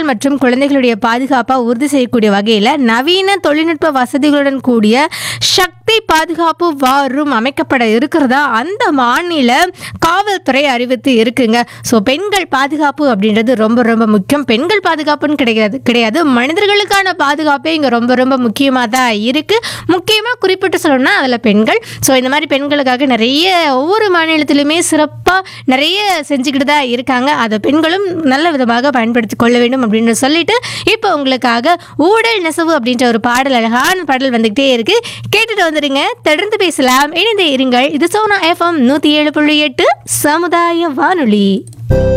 பெண்கள் மற்றும் குழந்தைகளுடைய பாதுகாப்பை உறுதி செய்யக்கூடிய வகையில் நவீன தொழில்நுட்ப வசதிகளுடன் கூடிய சக்தி பாதுகாப்பு வாரும் அமைக்கப்பட இருக்கிறதா அந்த மாநில காவல்துறை அறிவித்து இருக்குங்க ஸோ பெண்கள் பாதுகாப்பு அப்படின்றது ரொம்ப ரொம்ப முக்கியம் பெண்கள் பாதுகாப்புன்னு கிடையாது கிடையாது மனிதர்களுக்கான பாதுகாப்பே இங்கே ரொம்ப ரொம்ப முக்கியமாக தான் இருக்குது முக்கியமாக குறிப்பிட்டு சொல்லணும்னா அதில் பெண்கள் ஸோ இந்த மாதிரி பெண்களுக்காக நிறைய ஒவ்வொரு மாநிலத்திலுமே சிறப்பாக நிறைய செஞ்சுக்கிட்டு தான் இருக்காங்க அதை பெண்களும் நல்ல விதமாக பயன்படுத்தி கொள்ள வேண்டும் அப்படின்னு சொல்லிட்டு இப்போ உங்களுக்காக ஊழல் நெசவு அப்படின்ற ஒரு பாடல் அழகான பாடல் வந்துகிட்டே இருக்கு கேட்டுட்டு வந்துடுங்க தொடர்ந்து பேசலாம் இணைந்தே இருங்கள் இது சோனா எஃப்எம் நூற்றி ஏழு புள்ளி எட்டு சமுதாய வானொலி